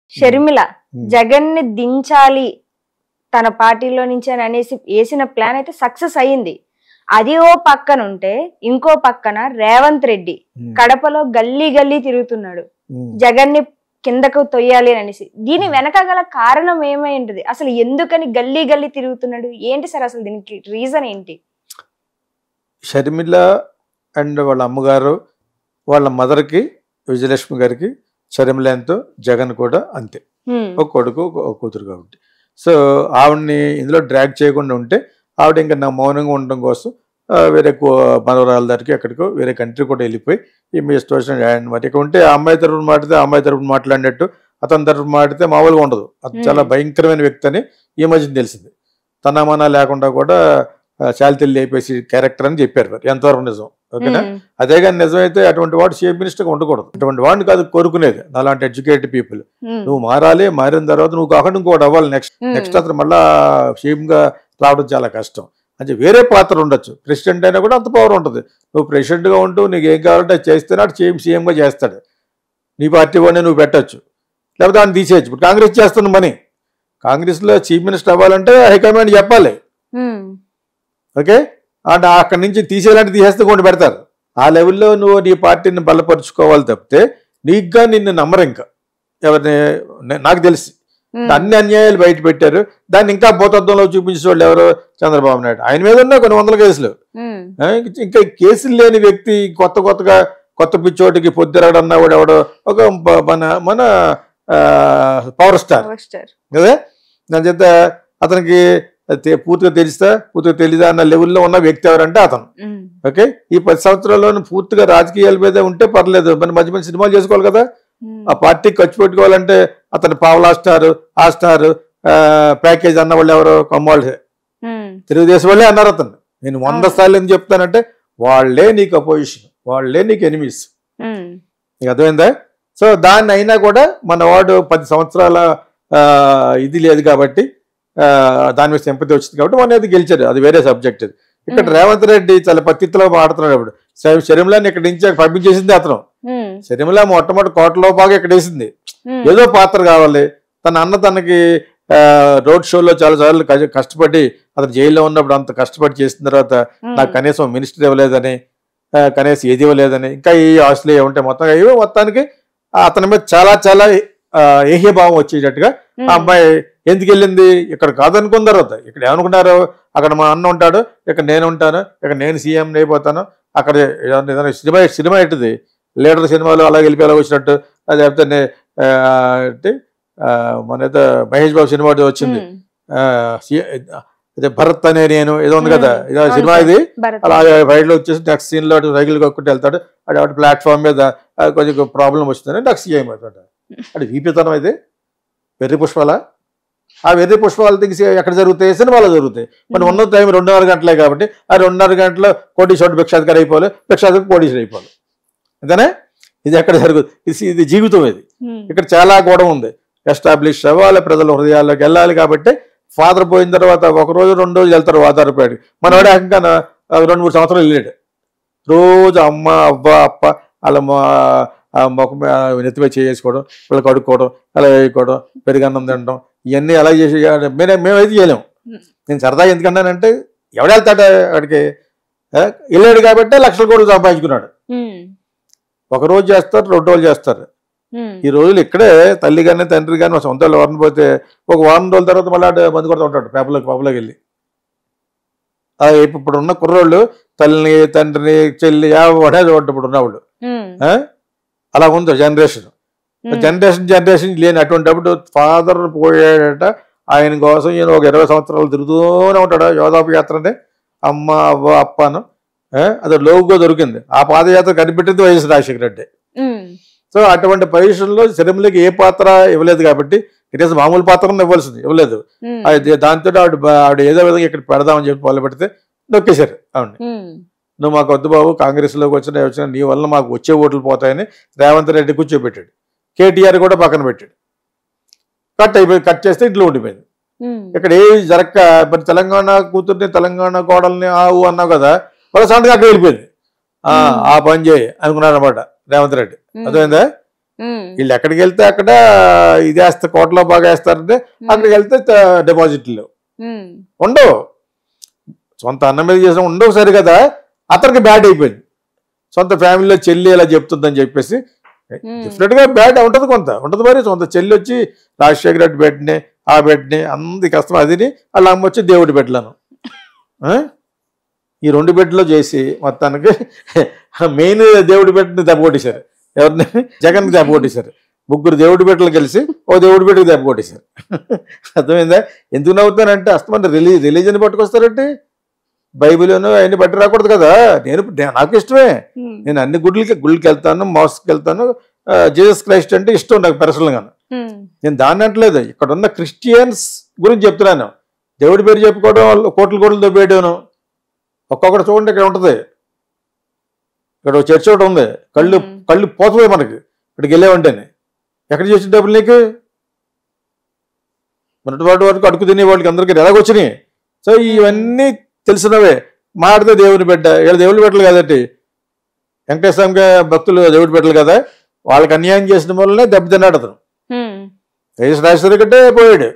షర్మిల ఉమ్. జగన్ ని దించాలి తన పార్టీలో నుంచి అని అనేసి వేసిన ప్లాన్ అయితే సక్సెస్ అయ్యింది అది ఓ పక్కన ఉంటే ఇంకో పక్కన రేవంత్ రెడ్డి ఉమ్. కడపలో గల్లీ గల్లీ తిరుగుతున్నాడు ఉమ్. జగన్ ని కిందకు తొయ్యాలి అని అనేసి దీని వెనక గల కారణం ఏమై ఉంటుంది అసలు ఎందుకని గల్లీ గల్లీ తిరుగుతున్నాడు ఏంటి సార్ అసలు దీనికి రీజన్ ఏంటి షర్మిల అండ్ వాళ్ళ అమ్మగారు వాళ్ళ మదర్కి విజయలక్ష్మి గారికి షర్మిల ఎంతో జగన్ కూడా అంతే హ్మ్. ఒక కొడుకు ఒక కూతురు కాబట్టి సో ఆవిడని ఇందులో డ్రాగ్ చేయకుండా ఉంటే ఆవిడ ఇంకా నా మౌనంగా ఉండడం కోసం ఆ, వేరే కో- మనవరాల దగ్గరికి ఎక్కడికో వేరే కంట్రీ కూడా వెళ్ళిపోయి ఈ మీ ఇష్టం వచ్చిన ఆయన మరి ఇక్కడ ఉంటే ఆ అమ్మాయి తరపున మాట్లాడితే ఆ అమ్మాయి తరపున మాట్లాడినట్టు అతని తరపున మాట్లాడితే మామూలుగా ఉండదు అది చాలా Hmm. భయంకరమైన వ్యక్తి అని ఈ మధ్యన తెలిసింది తనమన లేకుండా కూడా చాలితల్లి లేపేసి క్యారెక్టర్ అని చెప్పారు మరి ఎంతవరకు నిజం ఓకేనా హ్మ్. అదే కానీ నిజమైతే అటువంటి వాడు చీఫ్ మినిస్టర్గా ఉండకూడదు అటువంటి వాడిని కాదు కోరుకునేది అలాంటి ఎడ్యుకేటెడ్ పీపుల్ హ్మ్. నువ్వు మారాలి మారిన తర్వాత నువ్వు కాకుండా ఇంకోటి అవ్వాలి నెక్స్ట్ హ్మ్. నెక్స్ట్ అతను మళ్ళా సీఎం గా రావడం చాలా కష్టం అంటే వేరే పాత్ర ఉండొచ్చు ప్రెసిడెంట్ అయినా కూడా అంత పవర్ ఉంటుంది నువ్వు ప్రెసిడెంట్ గా ఉంటూ నీకు ఏం కావాలంటే అది చేస్తేనే అటు సీఎం సీఎం గా చేస్తాడు నీ పార్టీ వాడిని నువ్వు పెట్టొచ్చు లేకపోతే ఆయన తీసేయచ్చు ఇప్పుడు కాంగ్రెస్ చేస్తున్న మనీ కాంగ్రెస్ లో చీఫ్ మినిస్టర్ అవ్వాలంటే హైకమాండ్ చెప్పాలి హ్మ్. ఓకే అండ్ అక్కడి నుంచి తీసేయాలంటే తీసేస్తే కొన్ని పెడతారు ఆ లెవెల్లో నువ్వు నీ పార్టీని బలపరుచుకోవాలి తప్పితే నీకుగా నిన్ను నమ్మరు ఇంకా ఎవరిని నే- నాకు తెలిసి హ్మ్. అన్ని అన్యాయాలు బయట పెట్టారు దాన్ని ఇంకా భూతత్వంలో చూపించే వాళ్ళు ఎవరు చంద్రబాబు నాయుడు ఆయన మీద ఉన్న కొన్ని వందల కేసులు హ్మ్. ఆ, ఇంకా కేసులు లేని వ్యక్తి కొత్త కొత్తగా కొత్త పిచ్చోటికి పొద్దురాడు అన్నవాడు ఎవడో ఒక బ- మన మన పవర్ స్టార్ పవర్ స్టార్ కదా దాని చేత అతనికి తె- పూర్తిగా తెలిస్తా పూర్తిగా తెలీదా అన్న లెవెల్లో ఉన్న వ్యక్తి ఎవరంటే అతను హ్మ్. ఓకే ఈ పది సంవత్సరాల్లోనూ పూర్తిగా రాజకీయాల మీద ఉంటే పర్లేదు మరి మంచి మంచి సినిమాలు చేసుకోవాలి కదా హ్మ్. ఆ పార్టీకి ఖర్చు పెట్టుకోవాలంటే అతను పావలా స్టార్ ఆ స్టార్ ప్యాకేజ్ అన్న వాళ్ళు ఎవరో కొమ్మవాళ్ళు హ్మ్. తెలుగుదేశం వాళ్ళే అన్నారు అతను నేను వంద అవును. సార్లు ఎందుకు చెప్తానంటే వాళ్ళే నీకు అపోజిషన్ వాళ్ళే నీకు ఎనిమీస్ హ్మ్. నీకు అర్థమైందా సో దాన్ని అయినా కూడా మన వాడు పది సంవత్సరాల ఆ, ఇది లేదు కాబట్టి ఆ, దాని మీద సింపతి వచ్చింది కాబట్టి మన అది గెలిచారు అది వేరే సబ్జెక్ట్ ఇది ఇక్కడ Hmm. రేవంత్ రెడ్డి చాలా పత్తిలో మాడుతున్నాడు ఇప్పుడు శరీరంలాన్ని ఇక్కడ నుంచి పంపించేసింది అతను హ్మ్. శరీరంలా మొట్టమొదటి కోటలో బాగా ఇక్కడ వేసింది హ్మ్. ఏదో పాత్ర కావాలి తన అన్న తనకి ఆ, రోడ్ షోలో చాలా సార్లు కష్ట- కష్టపడి అతను జైల్లో ఉన్నప్పుడు అంత కష్టపడి చేసిన తర్వాత హ్మ్. నాకు కనీసం మినిస్టర్ ఇవ్వలేదని ఆ, కనీసం ఏది ఇవ్వలేదని ఇంకా ఈ ఆస్తులు ఏముంటాయి మొత్తం ఇవి మొత్తానికి ఆ అతని మీద చాలా చాలా ఆ, ఏహ్యభావం వచ్చేటట్టుగా ఆ హ్మ్. అమ్మాయి ఎందుకు వెళ్ళింది ఇక్కడ కాదనుకున్న తర్వాత ఇక్కడ ఏమనుకున్నారు అక్కడ మా అన్న ఉంటాడు ఇక్కడ నేను ఉంటాను ఇక్కడ నేను సీఎం అయిపోతాను అక్కడ ఏదైనా- ఏదైనా సినిమా సినిమా ఏంటిది లీడర్ సినిమాలు అలా వెళ్ళిపోయి అలా వచ్చినట్టు అది లేకపోతే నే- ఆ, ఏంటి ఆ, మన ఏదో మహేష్ బాబు సినిమా ఒకటి వచ్చింది హ్మ్. ఆ, సి- అదే భరత్ అనే నేను ఏదో ఉంది కదా హ్మ్. ఇదో అవును సినిమా సార్. ఇది భరత్. అలాగే బయటలో వచ్చేసి నెక్స్ట్ సీన్ లో అటు సైకిల్ కొట్టుకుంటూ వెళ్తాడు అటు అటు ప్లాట్ఫామ్ మీద ఆ, కొంచెం ప్రాబ్లం వస్తుంది నాకు సీఎం అవుతాడు అటు వీపితనం ఇది వెర్రి పుష్పాల ఆ వెర్రి పుష్పాలు దిగి ఎక్కడ జరుగుతాయి సినిమాలో జరుగుతాయి మన ఉన్న టైం రెండున్నర గంటలే కాబట్టి ఆ రెండున్నర గంటలో కోటీశ్వరుడు భిక్షాధికారి అయిపోవాలి భిక్షాధికారి కోటీశ్వరు అయిపోవాలి అంతేనే ఇది ఎక్కడ జరుగుతుంది ఇది ఇది జీవితం ఇది హ్మ్. ఇక్కడ చాలా గొడవ ఉంది ఎస్టాబ్లిష్ అవ్వాలి ప్రజల హృదయాల్లోకి వెళ్ళాలి కాబట్టి ఫాదర్ పోయిన తర్వాత ఒక రోజు రెండు రోజులు వెళ్తారు వాతారపేట మనవాడు ఏకంగా నా- రెండు మూడు సంవత్సరాలు వెళ్ళాడు రోజు అమ్మ అవ్వ అప్ప వాళ్ళ మా ఆ ముఖం మీద నెత్తిపై చేసుకోవడం పిల్లలు కడుక్కోవడం అలా వేసుకోవడం పెరుగన్నం తినడం ఇవన్నీ అలా చేసి మేము మేమైతే చేయలేము Hmm. నేను సరదాగా ఎందుకన్నానంటే ఎవడు వెళ్తాడు వాడికి ఆ, వెళ్ళాడు కాబట్టి లక్షల కోట్లు సంపాదించుకున్నాడు హ్మ్. ఒక రోజు చేస్తారు రెండు రోజులు చేస్తారు హ్మ్. ఈ రోజులు ఇక్కడే తల్లి కానీ తండ్రి కానీ మా సొంత వాళ్ళు ఎవరిని పోతే ఒక వారం రోజుల తర్వాత మళ్ళీ ఆడు మందు కొడుతూ ఉంటాడు పేపర్లోకి పబ్లోకి వెళ్ళి ఆ, ఇప్పుడు ఇప్పుడు ఉన్న కుర్రోళ్ళు తల్లిని తండ్రిని చెల్లి ఎవడే చూడండి ఇప్పుడు ఉన్నవాళ్ళు హ్మ్. ఆ? అలా ఉంది జనరేషన్ హ్మ్. జనరేషన్ జనరేషన్ లేని అటువంటిప్పుడు ఫాదర్ పోయాడట ఆయన కోసం ఈయన ఒక ఇరవై సంవత్సరాలు తిరుగుతూనే ఉంటాడు యోధాపు యాత్రని అమ్మ అవ్వ అప్పను ఆ? అది లోగుగా దొరికింది ఆ పాదయాత్ర కనిపెట్టింది వైఎస్ రాజశేఖర రెడ్డి హ్మ్. సో అటువంటి పొజిషన్లో శరీరంలోకి ఏ పాత్ర ఇవ్వలేదు కాబట్టి కనీసం మామూలు పాత్రను ఇవ్వాల్సింది ఇవ్వలేదు హ్మ్. అది దాంతో ఆవిడ బా- ఆవిడ ఏదో విధంగా ఇక్కడ పెడదామని చెప్పి మొదలు పెడితే నొక్కేశారు ఆవిడ హ్మ్. నువ్వు మాకు వద్దు బాబు కాంగ్రెస్లోకి వచ్చినా వచ్చినా నీ వల్ల మాకు వచ్చే ఓట్లు పోతాయని రేవంత్ రెడ్డి కూర్చోబెట్టాడు కేటీఆర్ కూడా పక్కన పెట్టాడు కట్ అయిపోయి కట్ చేస్తే ఇంట్లో ఉండిపోయింది హ్మ్. ఇక్కడ ఏ జరక్క మరి తెలంగాణ కూతుర్ని తెలంగాణ కోడల్ని ఆవు అన్నావు కదా వాళ్ళ సడన్గా అక్కడ వెళ్ళిపోయింది ఆ, Hmm. ఆ పని చేయి అనుకున్నాడు అనమాట రేవంత్ రెడ్డి హ్మ్. అర్థమైందా ఉమ్, వీళ్ళు ఎక్కడికి వెళ్తే అక్కడ ఇది వేస్తే కోట్లో బాగా వేస్తారంటే అక్కడికి వెళ్తే త- డిపాజిట్లు ఉమ్, ఉండవు సొంత అన్న మీద చేసిన ఉండవు సరి కదా అతనికి బ్యాడ్ అయిపోయింది సొంత ఫ్యామిలీలో చెల్లి ఇలా చెప్తుందని చెప్పేసి ఉమ్. డెఫినెట్ గా బ్యాడ్ ఉంటది కొంత ఉంటది మరి సొంత చెల్లి వచ్చి రాజశేఖర రెడ్డి బెడ్ని ఆ బెడ్ని అంది కష్టం అదిని వాళ్ళ అమ్మ వచ్చి దేవుడి బెడ్లను ఆ? ఈ రెండు బెడ్లో చేసి మొత్తానికి మెయిన్ దేవుడి బెడ్ని దెబ్బ కొట్టేశారు ఎవరిని జగన్కి దెబ్బ కొట్టేశారు ముగ్గురు దేవుడి బిడ్డలు కలిసి ఓ దేవుడి బిడ్డకి దెబ్బ కొట్టేశారు అర్థమైందా ఎందుకు నవ్వుతానంటే అస్తమంటే రిలీ రిలీజన్ పట్టుకొస్తారంటే బైబిల్ను అవన్నీ పట్టి రాకూడదు కదా నేను నే- నాకు ఇష్టమే ఉమ్, నేను అన్ని గుడ్లకి గుళ్ళకి వెళ్తాను మాస్కి వెళ్తాను ఆ, జీసస్ క్రైస్ట్ అంటే ఇష్టం నాకు పర్సనల్గా ఉమ్, నేను దాన్ని అంటలేదు ఇక్కడ ఉన్న క్రిస్టియన్స్ గురించి చెప్తున్నాను దేవుడి పేరు చెప్పుకోవడం వాళ్ళు కోట్ల కోట్లు దొబ్బేయడం ఒక్కొక్కటి చూడండి ఇక్కడ ఉంటుంది ఇక్కడ ఒక చర్చ్ ఒకటి ఉంది కళ్ళు మ్మ్. కళ్ళు పోతుంది మనకి ఇక్కడికి వెళ్ళామంటేనే ఎక్కడ చేసిన డబ్బులు నీకు మొన్నటి వాటి వరకు అడుగు తినే వాళ్ళకి అందరికీ ఎలాగొచ్చినాయి సో ఇవన్నీ తెలిసినవే మాడితే దేవుని బిడ్డ వీళ్ళ దేవుని బిడ్డలు కదండి వెంకటేశ్వర స్వామి భక్తులు దేవుడి బిడ్డలు కదా వాళ్ళకి అన్యాయం చేసిన వల్లనే దెబ్బతిన్నాడు అతను ఉమ్, వైఎస్ రాజశేఖర కంటే పోయాడు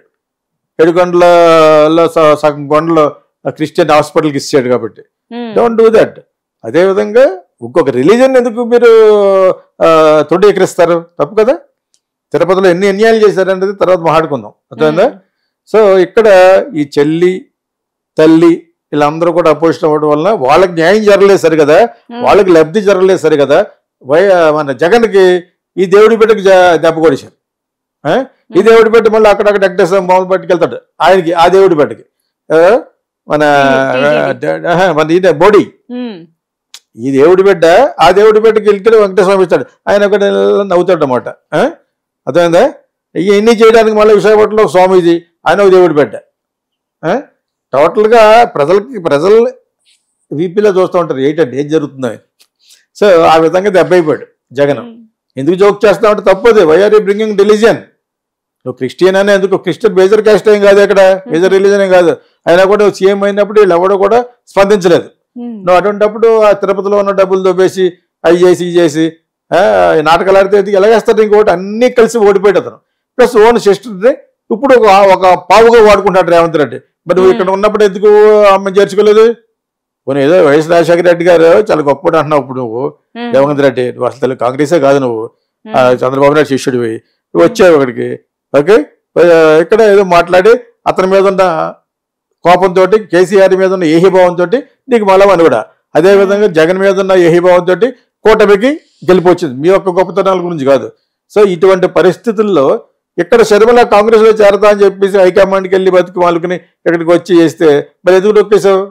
ఏడుకొండలలో స- సగం కొండలో క్రిస్టియన్ హాస్పిటల్కి ఇచ్చాడు కాబట్టి ఉమ్, డోంట్ డూ దట్ అదేవిధంగా ఇంకొక రిలీజన్ ఎందుకు మీరు ఆ, తృణీకరిస్తారు తప్పు కదా తిరుపతిలో ఎన్ని అన్యాయాలు చేశారనేది తర్వాత మాట్లాడుకుందాం అర్థమైందా సో ఇక్కడ ఈ చెల్లి తల్లి వీళ్ళందరూ కూడా అపోజిషన్ అవ్వడం వలన వాళ్ళకి న్యాయం జరగలేదు సరి కదా ఉమ్, వాళ్ళకి లబ్ధి జరగలేదు సరి కదా వై మన జగన్కి ఈ దేవుడి బిడ్డకి జ- దెబ్బ కొడిశారు ఆ? ఈ దేవుడి బిడ్డ మళ్ళీ అక్కడక్కడ వెంకటేశ్వర మామూలు పట్టుకెళ్తాడు ఆయనకి ఆ దేవుడి బిడ్డకి ఆ? మన టీటీడీ. ఆహా, మన ఈయన బోడీ ఉమ్, ఈ దేవుడి బిడ్డ ఆ దేవుడి బిడ్డకి వెళ్ళి వెంకటేశ్వర ఇస్తాడు ఆయన ఒకటి నవ్వుతాడు అనమాట అర్థమైందా ఇవన్నీ చేయడానికి మళ్ళీ విశాఖపట్నంలో ఒక స్వామీజీ ఆయన ఒక దేవుడి బిడ్డ ఆ? టోటల్గా ప్రజలకి ప్రజలు వీపీలో చూస్తూ ఉంటారు ఏంటంటే ఏం జరుగుతుందో సో ఆ విధంగా దెబ్బ అయిపోయాడు జగన్ ఉమ్, ఎందుకు జోక్ చేస్తామంటే తప్పదు వైఆర్ బ్రింగింగ్ రిలీజియన్ నువ్వు క్రిస్టియన్ అనే ఎందుకు క్రిస్టియన్ మేజర్ క్యాస్ట్ ఏం కాదు ఇక్కడ మేజర్ రిలీజన్ ఏం కాదు అయినా కూడా సీఎం అయినప్పుడు వీళ్ళు ఎవడో కూడా స్పందించలేదు ఉమ్, నువ్వు అటువంటిప్పుడు ఆ తిరుపతిలో ఉన్న డబ్బులు దొబ్బేసి అవి చేసి ఇవి చేసి ఆ, ఈ నాటకాలు ఆడితే ఇది ఎలా చేస్తారు ఇంకోటి అన్నీ కలిసి ఓడిపోయాడు అతను ప్లస్ ఓన్ సిస్టర్ని ఇప్పుడు ఒక ఒక పావుగా వాడుకుంటాడు రేవంత్ రెడ్డి మరి నువ్వు ఇక్కడ ఉన్నప్పుడు ఎందుకు అమ్మ చేర్చుకోలేదు పోనీ ఏదో వైఎస్ రాజశేఖర రెడ్డి గారు చాలా గొప్పడు అంటున్నావు ఇప్పుడు నువ్వు ఉమ్, రేవంత్ రెడ్డి నువ్వు అసలు తెలుగు కాంగ్రెసే కాదు నువ్వు ఉమ్, ఆ, చంద్రబాబు నాయుడు శిష్యుడివి నువ్వు వచ్చావు ఇక్కడికి ఓకే ఆ, ఇక్కడ ఏదో మాట్లాడి అతని మీద ఉన్న కోపంతో కేసీఆర్ మీద ఉన్న ఏహీభావంతో నీకు మళ్ళవని కూడా అదే విధంగా జగన్ మీద ఉన్న ఏహీభావంతో కూటమికి గెలిపొచ్చింది మీ యొక్క గొప్పతనాల గురించి కాదు సో ఇటువంటి పరిస్థితుల్లో ఇక్కడ శర్మల కాంగ్రెస్ లో చేరతా అని చెప్పేసి హైకమాండ్కి వెళ్ళి బతికి వాళ్ళకుని ఇక్కడికి వచ్చి చేస్తే మరి ఎందుకు నొక్కేశావు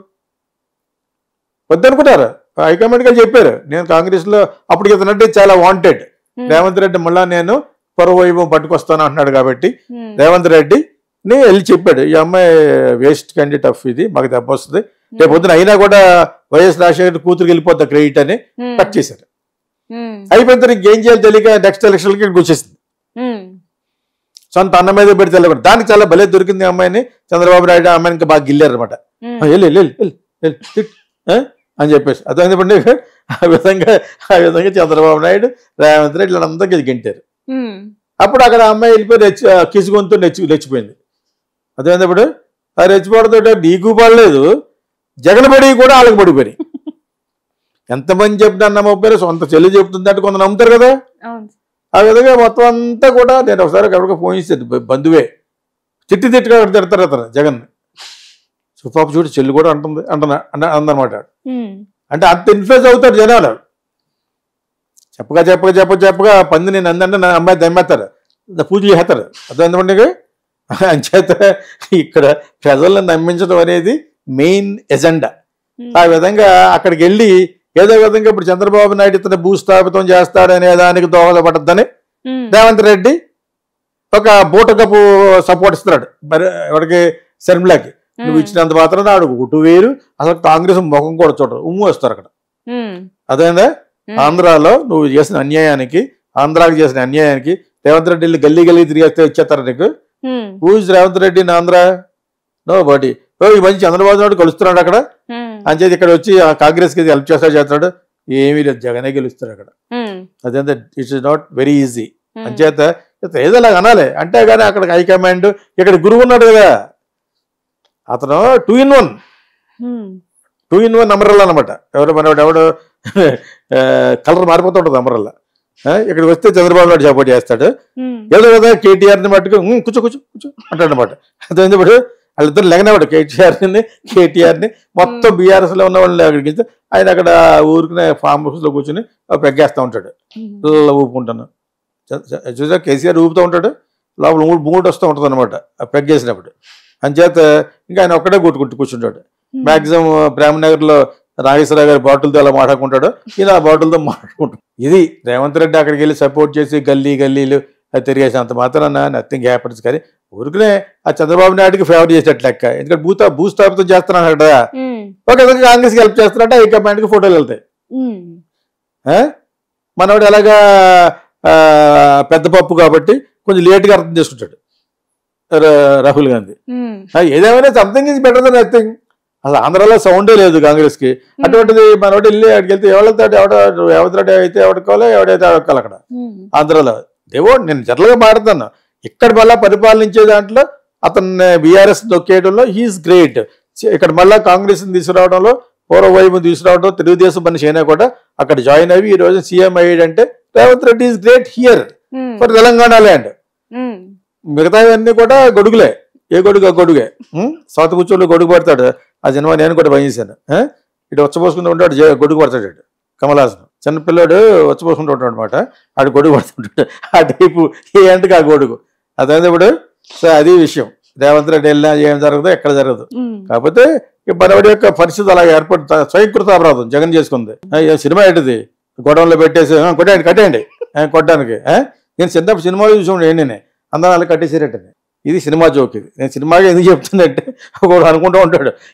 వద్దనుకుంటారు హైకమాండ్కి వెళ్ళి చెప్పారు నేను కాంగ్రెస్ లో అప్పటికి ఇతనంటే చాలా వాంటెడ్ ఉమ్, రేవంత్ రెడ్డి మళ్ళా నేను పొరవైభవం పట్టుకొస్తాను అంటున్నాడు కాబట్టి ఉమ్, రేవంత్ రెడ్డి ని వెళ్ళి చెప్పాడు ఈ అమ్మాయి వేస్ట్ క్యాండిడేట్ ఆఫ్ ఇది మాకు దెబ్బ వస్తుంది రేపు పొద్దున అయినా కూడా వైఎస్ రాజశేఖర్ కూతురికి వెళ్ళిపోద్ది క్రెడిట్ అని ఉమ్, కట్ చేశారు ఉమ్, అయిపోయిన తర్వాత ఇంకేం చేయాలి తెలియక నెక్స్ట్ ఎలక్షన్కి ఇక్కడికి వచ్చేసింది ఉమ్, సొంత అన్న మీద పెడితే వెళ్ళకుండా దానికి చాలా భలే దొరికింది ఈ అమ్మాయిని చంద్రబాబు నాయుడు ఆ అమ్మాయిని ఇంకా బాగా గిల్లారు అనమాట ఉమ్, వెళ్ళి వెళ్ళి వెళ్ళి వెళ్ళి తిట్, ఆ? అని చెప్పేసి అర్థమైంది ఆ విధంగా ఆ విధంగా చంద్రబాబు నాయుడు రేవంత్ రెడ్డి వీళ్ళంతా గెంటారు ఉమ్, అప్పుడు అక్కడ ఆ అమ్మాయి వెళ్ళిపోయి రెచ్చి కిసుగొంతు నెచ్చి రెచ్చిపోయింది అదేంది ఇప్పుడు ఆ రెచ్చిపోవడంతో నీకు పడలేదు జగన్ పడి కూడా వాళ్ళకి పడిపోయి ఎంతమంది చెప్తున్నా నమ్మకపోయారు సొంత చెల్లి చెప్తుంది అంటే కొంత నమ్ముతారు కదా అవును ఆ విధంగా మొత్తం అంతా కూడా నేను ఒకసారి ఎవరికి ఫోన్ చేశాను బ- బంధువే తిట్టి తిట్టుగా అక్కడ తిడతారు అతను జగన్ సో పాప చూడు చెల్లి కూడా అంటుంది అంటున్నా అంట అందనమాట ఉమ్, అంటే అంత ఇన్ఫ్లుయెన్స్ అవుతారు జనాలు చెప్పగా చెప్పగా చెప్పగా చెప్పగా పంది నేను అందంటే నా అమ్మాయి దమ్మేస్తారు ద పూజ చేస్తారు అర్థమైందండి అంచేత ఇక్కడ ప్రజలను నమ్మించడం అనేది మెయిన్ ఎజెండా ఉమ్, ఆ విధంగా అక్కడికి వెళ్ళి ఏదో విధంగా ఇప్పుడు చంద్రబాబు నాయుడు ఇతను భూస్థాపితం చేస్తాడనే దానికి దోహదపడద్దని ఉమ్, రేవంత్ రెడ్డి ఒక బూటకపు సపోర్ట్ ఇస్తున్నాడు మరి ఎవరికి శర్మిలాకి నువ్వు ఉమ్, ఇచ్చినంత మాత్రం ఆడు ఓటు వేరు అసలు కాంగ్రెస్ ముఖం కూడా చూడరు ఉమ్ము వస్తారు అక్కడ ఉమ్, అదేందా ఉమ్, ఆంధ్రాలో నువ్వు చేసిన అన్యాయానికి ఆంధ్రాకి చేసిన అన్యాయానికి రేవంత్ రెడ్డి వెళ్ళి గల్లీ గల్లీ తిరిగేస్తే ఇచ్చేస్తారు నీకు um, who's Revanth Reddy in Andhra nobody ఓ ఈ మంచి చంద్రబాబు నాయుడు కలుస్తున్నాడు అక్కడ ఉమ్, అంచేది ఇక్కడ వచ్చి ఆ కాంగ్రెస్కి హెల్ప్ చేస్తా చేస్తాడు ఏమీ లేదు జగనే గెలుస్తాడు అక్కడ ఉమ్, అదేంత it's not very easy um. అంచేత ఇత ఏదో అలాగ అనాలి అంటే కానీ అక్కడ హైకమాండ్ ఇక్కడ గురువు ఉన్నాడు కదా అతను two in one um. Two in one అమరల్లా అనమాట ఎవరు మనవాడు ఎవడు కలర్ మారిపోతూ ఉంటుంది అమరల్లా ఇక్కడికి వస్తే చంద్రబాబు నాయుడు సపోర్ట్ చేస్తాడు ఉమ్. ఏదో కదా కేటీఆర్ని మట్టుకు "ఉమ్, కూర్చో కూర్చో కూర్చో అంటాడు అనమాట అర్థమైంది ఇప్పుడు వాళ్ళిద్దరు లెగనవాడు కేటీఆర్ని కేటీఆర్ని మొత్తం బీఆర్ఎస్ లో ఉన్న వాళ్ళని అక్కడికి ఇస్తే ఆయన అక్కడ ఊరికినే ఫామ్ హౌస్ లో కూర్చుని పెగ్గేస్తూ ఉంటాడు ఇలా ఊపుకుంటాను చ- చ- చూసా కేసీఆర్ ఊపుతూ ఉంటాడు లోపల మూడు మూడు వస్తూ ఉంటుంది అనమాట పెగ్గేసినప్పుడు అంచేత ఇంకా ఆయన ఒక్కడే కొట్టుకుంటూ కూర్చుంటాడు ఉమ్. మాక్సిమం ప్రేమనగర్ లో నాగేశ్వరరావు గారి బాటిల్తో ఎలా మాట్లాడుకుంటాడో ఈయన ఆ బాటిల్తో మాట్లాడుకుంటాడు ఇది రేవంత్ రెడ్డి అక్కడికి వెళ్ళి సపోర్ట్ చేసి గల్లీ గల్లీలు అది తిరిగేసి అంత మాత్రాన నథింగ్ హ్యాపన్స్ కానీ ఊరికనే ఆ చంద్రబాబు నాయుడుకి ఫేవర్ చేసేట్టు లెక్క ఎందుకంటే భూత భూస్థాపితం చేస్తున్నాడు కదా ఉమ్. ఒక విధంగా కాంగ్రెస్కి హెల్ప్ చేస్తున్నట్టు హైకమాండ్కి ఫోటోలు వెళ్తాయి ఉమ్. ఆ? మనవాడు ఎలాగా ఆ, పెద్ద పప్పు కాబట్టి కొంచెం లేట్గా అర్థం చేసుకుంటాడు రా- రాహుల్ గాంధీ ఉమ్. ఆ, ఏదేమైనా something is better than nothing అసలు ఆంధ్రాలో సౌండే లేదు కాంగ్రెస్ కి అటువంటిది మనోడు వెళ్ళి అక్కడికి వెళ్తే ఎవరితో ఎవడ రేవంత్ రెడ్డి అయితే ఎవడుకోవాలి ఎవడైతే ఎవడుకోవాలి అక్కడ ఉమ్. ఆంధ్రాలో దేవో నేను జనరల్గా మాట్లాడుతాను ఇక్కడ మళ్ళా పరిపాలించే దాంట్లో అతన్ని బీఆర్ఎస్ దొక్కేయడంలో హీఈస్ గ్రేట్ ఇక్కడ మళ్ళా కాంగ్రెస్ తీసుకురావడంలో పూర్వవైపు తీసుకురావడం తెలుగుదేశం మనిషి అయినా కూడా అక్కడ జాయిన్ అయ్యి ఈ రోజు సీఎం అయ్యాడంటే Revanth Reddy is great here um. For Telangana land um. మిగతావన్నీ కూడా గొడుగులే ఏ గొడుగు ఆ గొడుగే ఉం? సౌత కూర్చోళ్ళు గొడుగు పడతాడు ఆ సినిమా నేను కూడా భయించాను ఇటు వచ్చపోసుకుంటూ ఉంటాడు జే- గొడుగు పడతాడు ఇటు. కమలాసనం చిన్నపిల్లాడు వచ్చపోసుకుంటూ ఉంటాడు అనమాట ఆడు గొడుగు పడుతుంటాడు ఆ టైపు ఏ అంటకి ఆ గొడుగు అదైతే ఇప్పుడు సో అది విషయం రేవంత్ రెడ్డి వెళ్ళినా ఏం జరగదు ఎక్కడ జరగదు ఉమ్. కాకపోతే ఈ మనవడి యొక్క పరిస్థితి అలా ఏర్పడి స్వయంకృత అపరాధం జగన్ చేసుకుంది ఆ, ఈ సినిమా ఏంటిది గొడవలో పెట్టేసి "ఆ, కొట్టేయండి కట్టేయండి ఆ, కొట్టడానికి ఆ? నేను చిన్నప్పుడు సినిమాలు చూసి ఏంటి అందరూ అలా కట్టేసారటని ఇది సినిమా జోక్ ఇది నేను సినిమాగా ఎందుకు చెప్తుందంటే ఒకడు అనుకుంటూ ఉంటాడు